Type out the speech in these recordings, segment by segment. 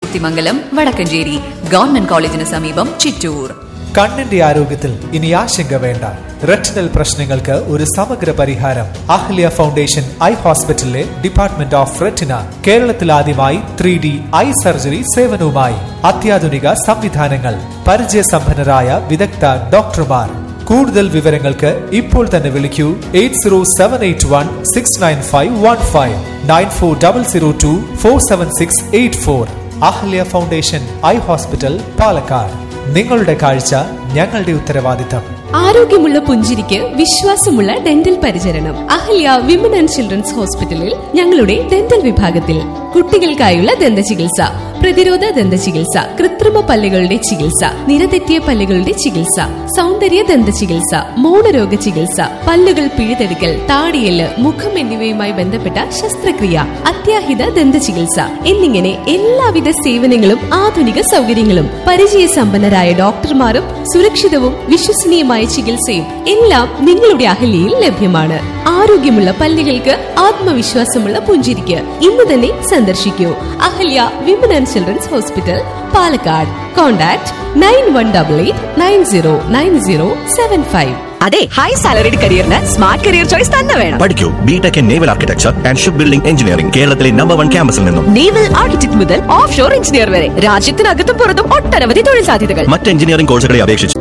കുത്തിമംഗലം Vadakkanchery government കോളേജിന് സമീപം ചിറ്റൂർ കണ്ണിന്റെ ആരോഗ്യത്തിൽ ഇനി ആശങ്ക വേണ്ട റെറ്റിനൽ പ്രശ്നങ്ങൾക്ക് ഒരു സമഗ്ര പരിഹാരം അഹ്ല്യ ഫൗണ്ടേഷൻ ഐ ഹോസ്പിറ്റലിലെ ഡിപ്പാർട്ട്മെന്റ് ഓഫ് റെറ്റിന കേരളത്തിൽ ആദ്യമായി ത്രീ ഡി ഐ സർജറി സേവനവുമായി അത്യാധുനിക സംവിധാനങ്ങൾ പരിചയസമ്പന്നരായ വിദഗ്ധ ഡോക്ടർമാർ കൂടുതൽ വിവരങ്ങൾക്ക് ഇപ്പോൾ തന്നെ വിളിക്കൂ eight zero seven eight one six nine five one five nine four double zero two four seven six eight four Ahalya foundation eye hospital Palakkad നിങ്ങളുടെ കാഴ്ച ഞങ്ങളുടെ ഉത്തരവാദിത്തം ആരോഗ്യമുള്ള പുഞ്ചിരിക്ക് വിശ്വാസമുള്ള ഡെന്റൽ പരിചരണം അഹല്യ വിമൻ ആൻഡ് ചിൽഡ്രൻസ് ഹോസ്പിറ്റലിൽ ഞങ്ങളുടെ ഡെന്റൽ വിഭാഗത്തിൽ കുട്ടികൾക്കായുള്ള ദന്ത ചികിത്സ പ്രതിരോധ ദന്ത ചികിത്സ കൃത്രിമ പല്ലുകളുടെ ചികിത്സ നിരതെറ്റിയ പല്ലുകളുടെ ചികിത്സ സൗന്ദര്യ ദന്ത ചികിത്സ മൗനരോഗ ചികിത്സ പല്ലുകൾ പിഴുതെടുക്കൽ താടിയല് മുഖം എന്നിവയുമായി ബന്ധപ്പെട്ട ശസ്ത്രക്രിയ അത്യാഹിത ദന്ത ചികിത്സ എന്നിങ്ങനെ എല്ലാവിധ സേവനങ്ങളും ആധുനിക സൗകര്യങ്ങളും പരിചയസമ്പന്നരായ ഡോക്ടർമാരും സുരക്ഷിതവും വിശ്വസനീയമായ ചികിത്സയും എല്ലാം നിങ്ങളുടെ അഹല്യയിൽ ലഭ്യമാണ് ആരോഗ്യമുള്ള പല്ലുകൾക്ക് ആത്മവിശ്വാസമുള്ള പുഞ്ചിരിക്ക് ഇന്ന് തന്നെ സന്ദർശിക്കൂ Ahalya women and children's hospital Palakkad contact nine one double eight nine zero nine zero seven five അതെ ഹൈ സാലറിഡ് കരിയറിന് സ്മാർട്ട് കരിയർ ചോയ്സ് തന്നെ വേണം പഠിക്കൂ BTech in naval architecture and ship building engineering കേരളത്തിലെ നമ്പർ വൺ ക്യാമ്പസിൽ നിന്നും നേവൽ ആർക്കിടെക്ട് മുതൽ offshore engineer വരെ രാജ്യത്തിനകത്തും പുറത്തും ഒട്ടനവധി തൊഴിൽ സാധ്യതകൾ മറ്റ് എഞ്ചിനീയറിംഗ് കോഴ്സുകളെ അപേക്ഷിച്ച്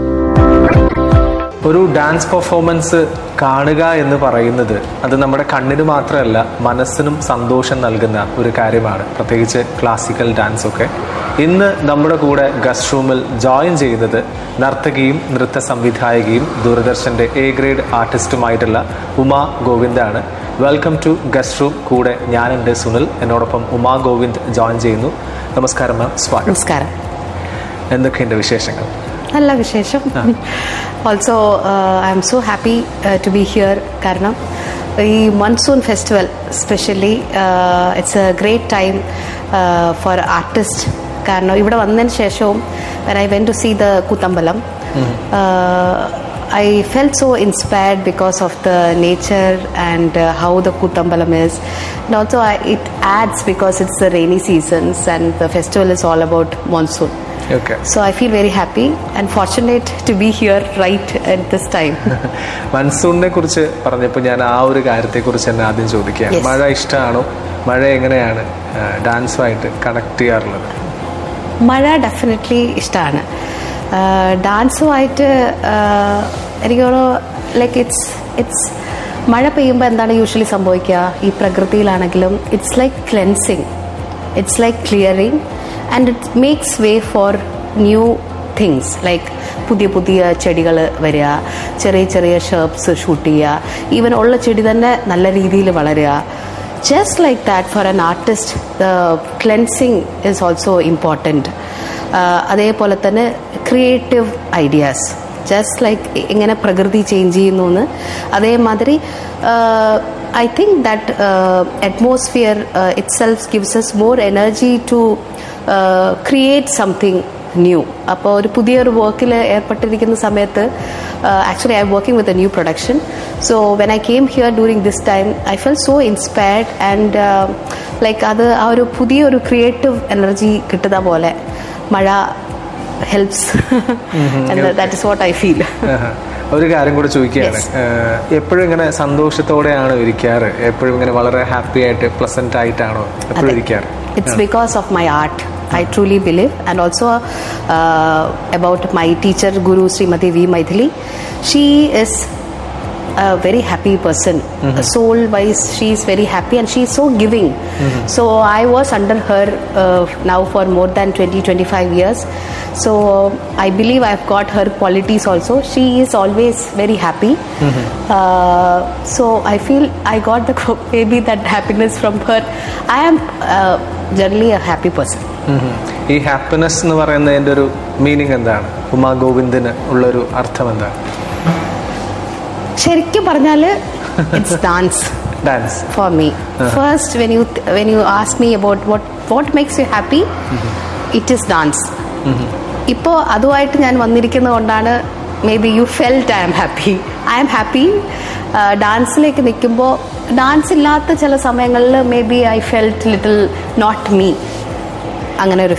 ഒരു ഡാൻസ് പെർഫോമൻസ് കാണുക എന്ന് പറയുന്നത് അത് നമ്മുടെ കണ്ണിന് മാത്രമല്ല മനസ്സിനും സന്തോഷം നൽകുന്ന ഒരു കാര്യമാണ് പ്രത്യേകിച്ച് ക്ലാസിക്കൽ ഡാൻസ് ഒക്കെ ഇന്ന് നമ്മുടെ കൂടെ ഗസ്റ്റ് റൂമിൽ ജോയിൻ ചെയ്യുന്നത് നർത്തകിയും നൃത്ത സംവിധായകയും ദൂരദർശൻ്റെ എ ഗ്രേഡ് ആർട്ടിസ്റ്റുമായിട്ടുള്ള ഉമാ ഗോവിന്ദാണ് വെൽക്കം ടു ഗസ്റ്റ് റൂം കൂടെ ഞാനുണ്ട് സുനിൽ എന്നോടൊപ്പം ഉമാ ഗോവിന്ദ് ജോയിൻ ചെയ്യുന്നു നമസ്കാരം മാം സ്വാഗതം നമസ്കാരം എന്തൊക്കെയുണ്ട് വിശേഷങ്ങൾ നല്ല വിശേഷം also I'm so happy to be here കാരണം ഈ monsoon festival specially it's a great time for artist കാരണം ഇവിടെ വന്നതിന് ശേഷവും when I when to see the Koothambalam I felt so inspired because of the nature and uh, how the Kutambalam is. And also, I, it adds because it's the rainy seasons and the festival is all about monsoon. Okay So I feel very happy and fortunate to be here right at this time. മൺസൂണിനെ കുറിച്ച് പറഞ്ഞപ്പോൾ ഞാൻ ആ ഒരു കാര്യത്തെ കുറിച്ച് തന്നെ ആദ്യം ചോദിക്കുകയാണ് Yes. മഴ ഇഷ്ടമാണോ മഴ എങ്ങനെയാണ് ആ, ഡാൻസുമായിട്ട് കണക്ട് ചെയ്യാറുള്ളത് മഴ ഡെഫിനറ്റ്ലി ഇഷ്ടമാണ് ഡാൻസുമായിട്ട് എനിക്ക് ലൈക്ക് ഇറ്റ്സ് ഇറ്റ്സ് മഴ പെയ്യുമ്പോൾ എന്താണ് യൂഷ്വലി സംഭവിക്കുക ഈ പ്രകൃതിയിലാണെങ്കിലും it's like cleansing it's like clearing and it makes way for new things like പുതിയ പുതിയ ചെടികൾ വരിക ചെറിയ ചെറിയ ഷേർപ്സ് ഷൂട്ട് ചെയ്യുക ഈവൻ ഉള്ള ചെടി തന്നെ നല്ല രീതിയിൽ വളരുക just like that for an artist the cleansing is also important അതേപോലെ തന്നെ ക്രിയേറ്റീവ് ഐഡിയാസ് ജസ്റ്റ് ലൈക്ക് എങ്ങനെ പ്രകൃതി ചേഞ്ച് ചെയ്യുന്നു എന്ന് അതേമാതിരി I think that atmosphere itself gives us more energy to create something new അപ്പോൾ ഒരു പുതിയൊരു വർക്കിൽ ഏർപ്പെട്ടിരിക്കുന്ന സമയത്ത് actually I'm working with a new production so when I came here during this time I felt so inspired and like അത് ആ ഒരു പുതിയൊരു ക്രിയേറ്റീവ് എനർജി കിട്ടുന്ന പോലെ മഴ helps that is what I feel ആഹാ. ഒരു കാര്യം കൂടെ ചോദിക്കുകയാണ് എപ്പോഴും ഇങ്ങനെ സന്തോഷത്തോടെയാണോ ഇരിക്കാറ് എപ്പോഴും ഇങ്ങനെ വളരെ ഹാപ്പി ആയിട്ട് പ്ലസന്റ് ആയിട്ടാണോ എപ്പോഴും ഇരിക്കാറ് It's because of my art. I truly believe, and also uh, about my teacher, Guru Srimati V. Maithili. She is a very happy person. Soul wise, she is very happy and she is so giving. So I was under her uh, now for more than 20 25 years. So I believe I've got her qualities also. She is always very happy. Uh, so I feel I got the maybe that happiness from her. I am uh, generally a happy person. ഉം ഉം. ഈ happiness എന്ന് പറയുന്നതിന്റെ ഒരു meaning എന്താണ് ഉമാ ഗോവിന്ദിന് ഉള്ളൊരു അർത്ഥം എന്താണ് ശരിക്കും പറഞ്ഞാൽ it's dance dance for me. First, when you when you ask me about what what makes you happy, it is dance. ഇപ്പോൾ അതുമായിട്ട് ഞാൻ വന്നിരിക്കുന്നത് കൊണ്ടാണ് maybe you felt I'm happy I'm happy ഡാൻസിലേക്ക് നിൽക്കുമ്പോൾ dance ഇല്ലാത്ത ചില സമയങ്ങളിൽ maybe I felt little not me അങ്ങനെ ഒരു